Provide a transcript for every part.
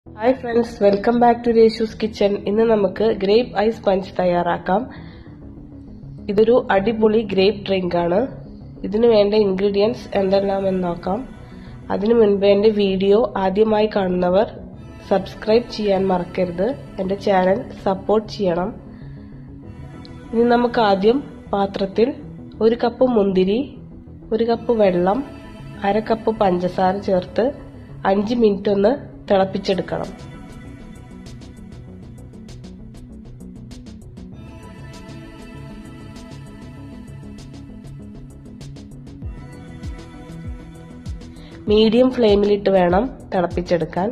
hi friends welcome back to Reshu's kitchen ഇന്ന് നമുക്ക് grape ice punch തയ്യാറാക്കാം ഇതൊരു അടിപൊളി ഗ്രേപ്പ് ഡ്രിങ്ക് ആണ് ഇതിന് വേണ്ട ഇൻഗ്രീഡിയൻസ് എന്തെല്ലാം എന്ന് നോക്കാം അതിനു മുൻപ് എൻ്റെ വീഡിയോ ആദ്യമായി കാണുന്നവർ സബ്സ്ക്രൈബ് ചെയ്യാൻ മറക്കരുത് എൻ്റെ ചാനൽ സപ്പോർട്ട് ചെയ്യണം ഇനി നമുക്ക് ആദ്യം പാത്രത്തിൽ ഒരു കപ്പ് മുന്തിരി ഒരു കപ്പ് വെള്ളം അര കപ്പ് പഞ്ചസാര ചേർത്ത് അഞ്ച് മിനിറ്റ് ഒന്ന് തിളപ്പിച്ചെടുക്കണം മീഡിയം ഫ്ലെയിമിലിട്ട് വേണം തിളപ്പിച്ചെടുക്കാൻ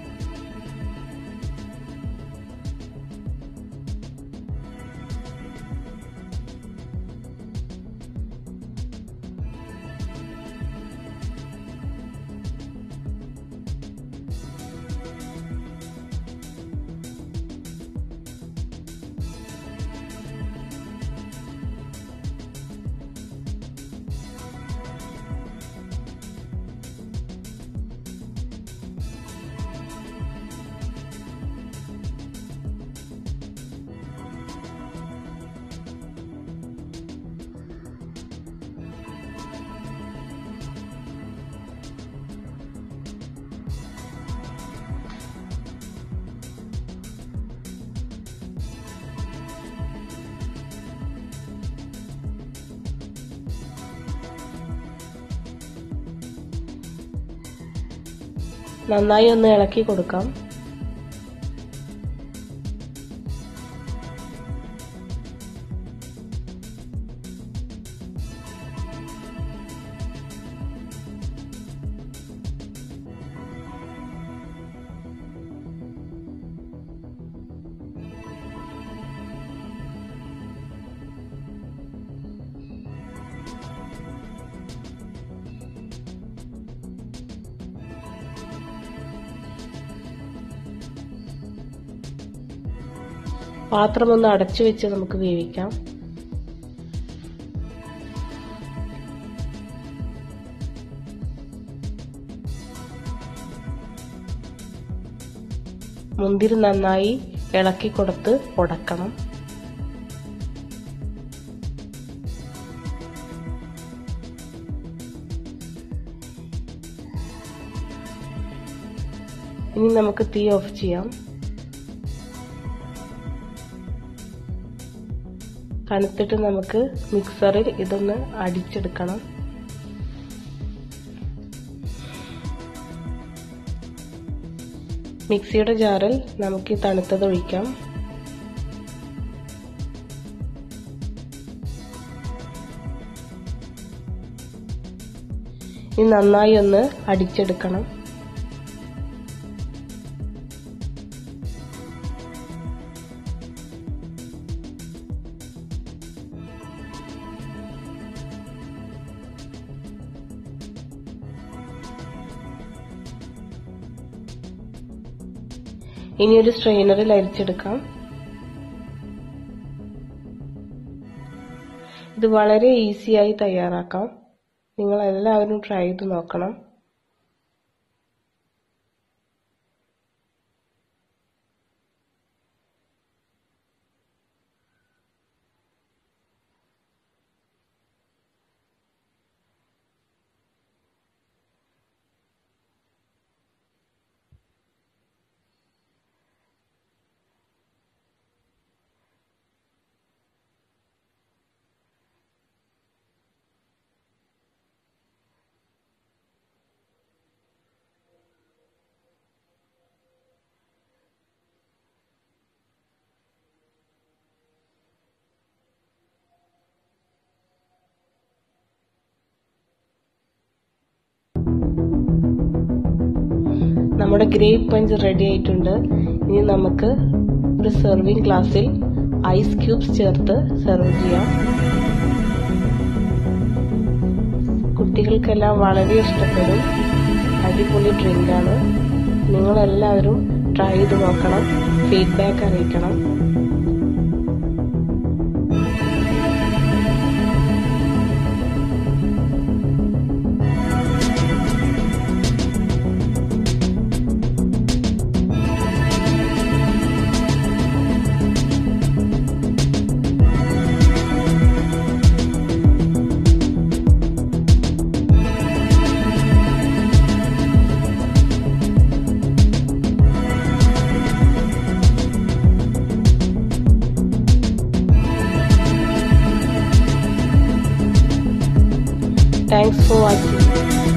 നന്നായി ഒന്ന് ഇളക്കി കൊടുക്കാം പാത്രം ഒന്ന് അടച്ചു വെച്ച് നമുക്ക് വേവിക്കാം മുന്തിരി നന്നായി ഇളക്കി കൊടുത്ത് ഉടക്കണം ഇനി നമുക്ക് തീ ഓഫ് ചെയ്യാം തണുത്തിട്ട് നമുക്ക് മിക്സറിൽ ഇതൊന്ന് അടിച്ചെടുക്കണം മിക്സിയുടെ ജാറിൽ നമുക്ക് ഈ തണുത്തത് ഒഴിക്കാം ഇനി നന്നായി ഒന്ന് അടിച്ചെടുക്കണം ഇനി ഒരു സ്ട്രെയിനറിൽ അരിച്ചെടുക്കാം ഇത് വളരെ ഈസിയായി തയ്യാറാക്കാം നിങ്ങൾ എല്ലാവരും ട്രൈ ചെയ്ത് നോക്കണം നമ്മുടെ ഗ്രേപ്പ് പഞ്ച് റെഡി ആയിട്ടുണ്ട് ഇനി നമുക്ക് ഒരു സെർവിങ് ഗ്ലാസ്സിൽ ഐസ് ക്യൂബ്സ് ചേർത്ത് സെർവ് ചെയ്യാം കുട്ടികൾക്കെല്ലാം വളരെ ഇഷ്ടപ്പെടും അടിപൊളി ഡ്രിങ്കാണ് നിങ്ങളെല്ലാവരും ട്രൈ ചെയ്ത് നോക്കണം ഫീഡ്ബാക്ക് അറിയിക്കണം താങ്ക്സ് ഫോർ വാച്ചിങ്